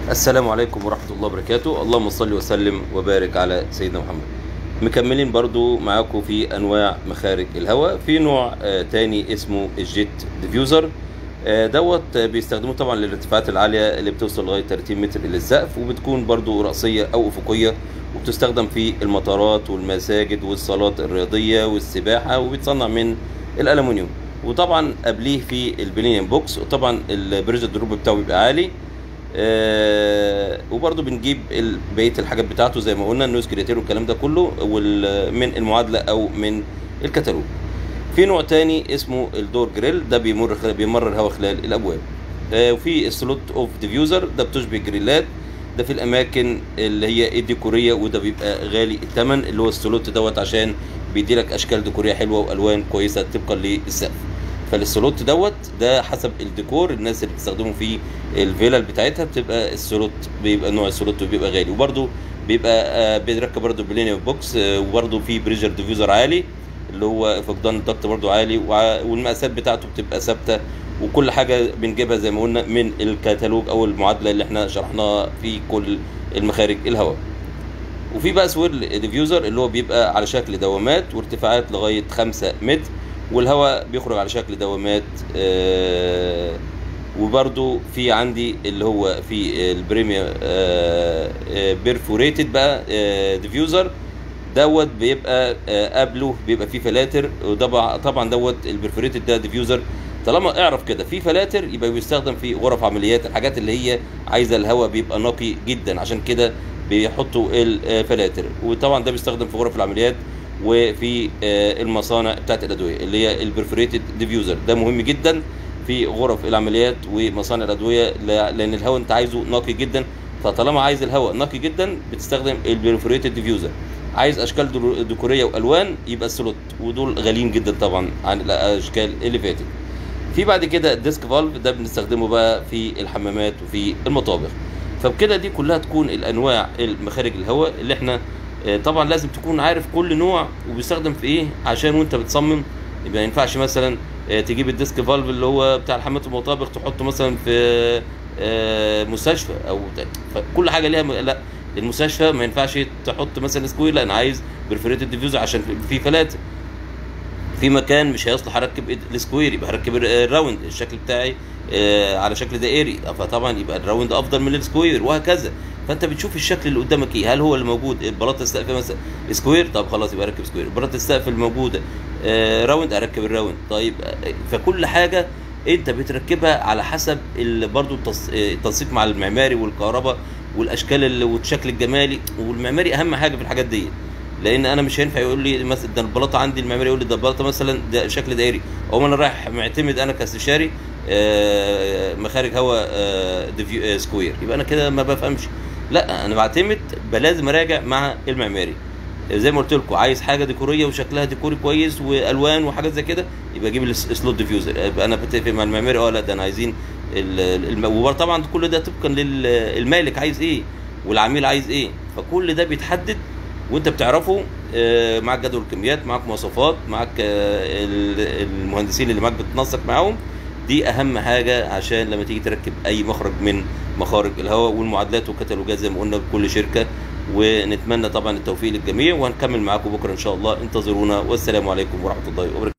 السلام عليكم ورحمة الله وبركاته اللهم صل وسلم وبارك على سيدنا محمد مكملين برضو معاكم في أنواع مخارج الهواء في نوع آه تاني اسمه الجيت ديفيوزر آه دوت آه بيستخدموه طبعا للارتفاعات العالية اللي بتوصل لغاية 30 متر إلى السقف وبتكون برضو رأسية أو أفقية وبتستخدم في المطارات والمساجد والصالات الرياضية والسباحة وبيتصنع من الألمنيوم وطبعا قبليه في البلينيوم بوكس وطبعا البريج الدروب بتاعه بيبقى عالي آه وبرضه بنجيب ال- بقيه الحاجات بتاعته زي ما قلنا النويز كريتير والكلام ده كله وال- من المعادله او من الكتالوج في نوع تاني اسمه الدور جريل ده بيمر خلال بيمرر الهواء خلال الابواب آه وفي السلوت اوف ديفيوزر ده بتشبه جريلات ده في الاماكن اللي هي الديكوريه وده بيبقى غالي الثمن اللي هو السلوت دوت عشان بيديلك اشكال ديكوريه حلوه والوان كويسه طبقا للسقف فالسلوت دوت ده حسب الديكور الناس اللي بتستخدمه في الفيلل بتاعتها بتبقى السلوت بيبقى نوع السلوت بيبقى غالي وبرده بيبقى آه، بيركب برده بلينيوم بوكس آه، وبرده في بريجر ديفيوزر عالي اللي هو فقدان الضغط برده عالي وع- والمقاسات بتاعته بتبقى ثابته وكل حاجه بنجيبها زي ما قلنا من الكتالوج او المعادله اللي احنا شرحناها في كل المخارج الهواء وفي بقى سويرل ديفيوزر اللي هو بيبقى على شكل دوامات وارتفاعات لغايه 5 متر والهواء بيخرج على شكل دوامات آه وبرده في عندي اللي هو في البريمير آه آه بيرفوريتد بقى آه ديفيوزر دوت بيبقى آه قبله بيبقى فيه فلاتر وطبعا طبعا دوت البرفوريتد ده ديفيوزر طالما اعرف كده في فلاتر يبقى بيستخدم في غرف عمليات الحاجات اللي هي عايزه الهواء بيبقى نقي جدا عشان كده بيحطوا الفلاتر وطبعا ده بيستخدم في غرف العمليات وفي آه، المصانع بتاعت الادويه اللي هي البرفوريتد ديفيوزر ده مهم جدا في غرف العمليات ومصانع الادويه لا- لان الهواء انت عايزه نقي جدا فطالما عايز الهواء نقي جدا بتستخدم البرفوريتد ديفيوزر عايز اشكال دو- ديكوريه والوان يبقى السلوت ودول غاليين جدا طبعا عن الاشكال اللي فاتت في بعد كده الديسك فالف ده بنستخدمه بقى في الحمامات وفي المطابخ فبكده دي كلها تكون الانواع المخارج الهواء اللي احنا آه، طبعا لازم تكون عارف كل نوع وبيستخدم في ايه عشان وانت بتصمم يبقى ما ينفعش مثلا آه، تجيب الديسك فالف اللي هو بتاع الحمامات والمطابخ تحطه مثلا في آه، مستشفى او فكل حاجه ليها م- لا المستشفى ما ينفعش تحط مثلا سكوير لا انا عايز برفوريتد ديفيوزر عشان في فلاتر في مكان مش هيصلح اركب إيد- السكوير يبقى هركب الر- الراوند الشكل بتاعي آه على شكل دائري فطبعا يبقى الراوند افضل من السكوير وهكذا فانت بتشوف الشكل اللي قدامك ايه هل هو اللي موجود بلاطه السقف مثلا سكوير طب خلاص يبقى اركب سكوير بلاطه السقف الموجوده آه راوند اركب الراوند طيب آه، فكل حاجه انت بتركبها على حسب ال- برضو التص- آه، التنسيق مع المعماري والكهرباء والاشكال اللي- والشكل الجمالي والمعماري اهم حاجه في الحاجات دي لان انا مش هينفع يقول لي مثلا ده البلاطه عندي المعماري يقول لي ده البلاطه مثلا ده شكل دائري او انا رايح معتمد انا كاستشاري آه، مخارج هواء آه، ديفيو- آه، سكوير يبقى انا كده ما بفهمش لا انا بعتمد بقى لازم اراجع مع المعماري زي ما قلت لكم عايز حاجه ديكوريه وشكلها ديكوري كويس والوان وحاجات زي كده يبقى اجيب السلوت ديفيوزر يبقى انا بتفق مع المعماري اه لا ده انا عايزين ال- الم... وطبعا كل ده طبقا للمالك عايز ايه والعميل عايز ايه فكل ده بيتحدد وانت بتعرفه آه، معاك جدول الكميات معاك مواصفات معاك آه، ال- المهندسين اللي معاك بتنسق معاهم دي اهم حاجه عشان لما تيجي تركب اي مخرج من مخارج الهواء والمعادلات والكتالوجات زي ما قلنا بكل شركه ونتمنى طبعا التوفيق للجميع وهنكمل معاكم بكره ان شاء الله انتظرونا والسلام عليكم ورحمه الله وبركاته